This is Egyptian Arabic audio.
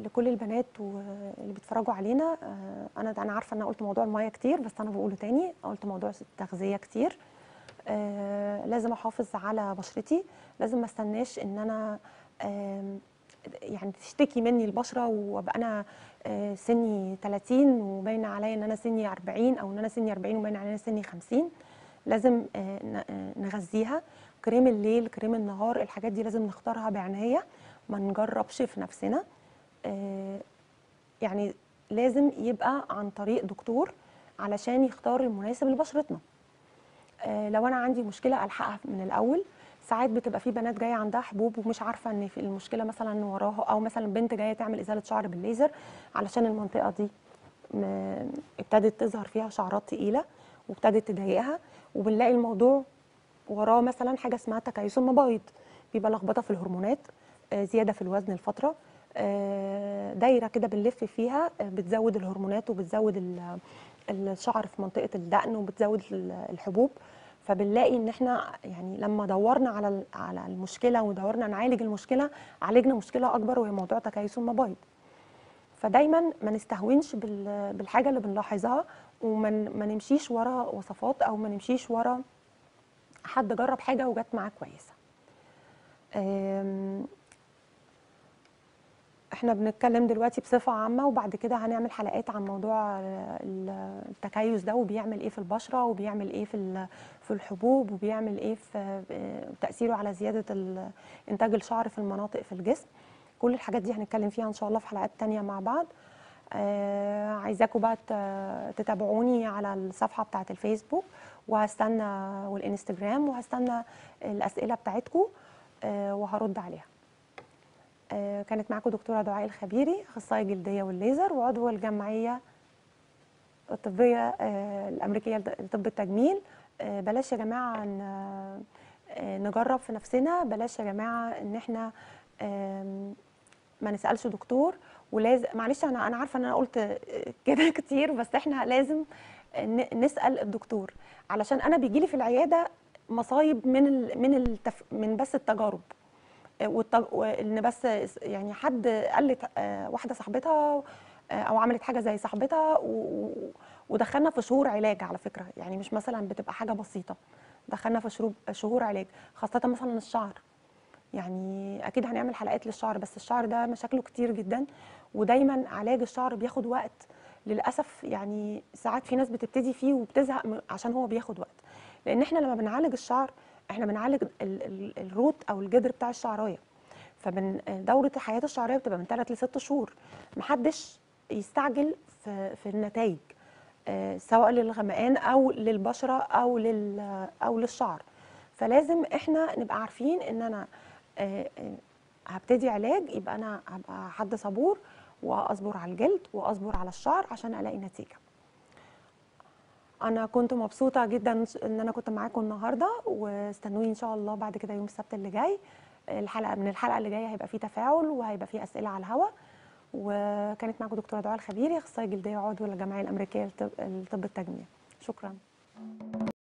لكل البنات واللي بيتفرجوا علينا آه، انا انا عارفه ان انا قلت موضوع الميه كتير بس انا بقوله تاني قلت موضوع التغذيه كتير آه، لازم احافظ على بشرتي لازم ما استناش ان انا آم، يعني تشتكي مني البشره وابقى انا آه، سني 30 وباين عليا ان انا سني 40 او ان انا سني 40 وباين عليا ان انا سني 50 لازم آه، ن- آه، نغذيها كريم الليل كريم النهار الحاجات دي لازم نختارها بعنايه ما نجربش في نفسنا آه، يعني لازم يبقى عن طريق دكتور علشان يختار المناسب لبشرتنا آه، لو انا عندي مشكله الحقها من الاول ساعات بتبقى في بنات جايه عندها حبوب ومش عارفه ان في المشكله مثلا وراها او مثلا بنت جايه تعمل ازاله شعر بالليزر علشان المنطقه دي م- ابتدت تظهر فيها شعرات تقيله وابتدت تضايقها وبنلاقي الموضوع وراه مثلا حاجه اسمها تكيس المبايض بيبقى لخبطه في الهرمونات آه، زياده في الوزن الفتره آه، دايره كده بنلف فيها آه، بتزود الهرمونات وبتزود ال- الشعر في منطقه الدقن وبتزود ال- الحبوب فبنلاقي ان احنا يعني لما دورنا على ال- على المشكله ودورنا نعالج المشكله عالجنا مشكله اكبر وهي موضوع تكيس المبايض فدايما ما نستهونش بال- بالحاجه اللي بنلاحظها وما ن- ما نمشيش ورا وصفات او ما نمشيش ورا حد جرب حاجه وجت معاه كويسه أم، احنا بنتكلم دلوقتي بصفه عامه وبعد كده هنعمل حلقات عن موضوع ال- التكيس ده وبيعمل ايه في البشره وبيعمل ايه في ال- في الحبوب وبيعمل ايه في آه، تاثيره على زياده ال- انتاج الشعر في المناطق في الجسم كل الحاجات دي هنتكلم فيها ان شاء الله في حلقات تانية مع بعض آه عايزاكم بقى ت- تتابعوني على الصفحه بتاعه الفيسبوك وهستنى والانستجرام وهستنى الاسئله بتاعتكم آه وهرد عليها آه كانت معاكم دكتوره دعاء الخبيري اخصائي جلديه والليزر وعضو الجمعيه الطبيه آه الامريكيه لطب التجميل آه بلاش يا جماعه ن- آه، نجرب في نفسنا بلاش يا جماعه ان احنا آم، ما نسالش دكتور ولازم معلش انا انا عارفه ان انا قلت كده كتير بس احنا لازم ن- نسال الدكتور علشان انا بيجي لي في العياده مصايب من ال من التف من بس التجارب والتج... وان بس يعني حد قالت آه، واحده صاحبتها آه، او عملت حاجه زي صاحبتها و... و- ودخلنا في شهور علاج على فكره يعني مش مثلا بتبقى حاجه بسيطه دخلنا في شهور شهور علاج خاصه مثلا الشعر يعني اكيد هنعمل حلقات للشعر بس الشعر ده مشاكله كتير جدا ودايما علاج الشعر بياخد وقت للاسف يعني ساعات في ناس بتبتدي فيه وبتزهق م- عشان هو بياخد وقت لان احنا لما بنعالج الشعر احنا بنعالج ال- ال- الروت او الجذر بتاع الشعرايه فمن دوره الحياه الشعريه بتبقى من 3 ل 6 شهور محدش يستعجل في في النتائج آه، سواء للغمقان او للبشره او لل او للشعر فلازم احنا نبقى عارفين ان انا آه، آه، هبتدي علاج يبقى انا هبقى حد صبور واصبر على الجلد واصبر على الشعر عشان الاقي نتيجه انا كنت مبسوطه جدا ان انا كنت معاكم النهارده واستنوني ان شاء الله بعد كده يوم السبت اللي جاي الحلقه من الحلقه اللي جايه هيبقى فيه تفاعل وهيبقى فيه اسئله على الهواء وكانت معاكم دكتوره دعاء الخبيري اخصائي جلديه وعضو الجمعيه الامريكيه لطب لطب التجميل شكرا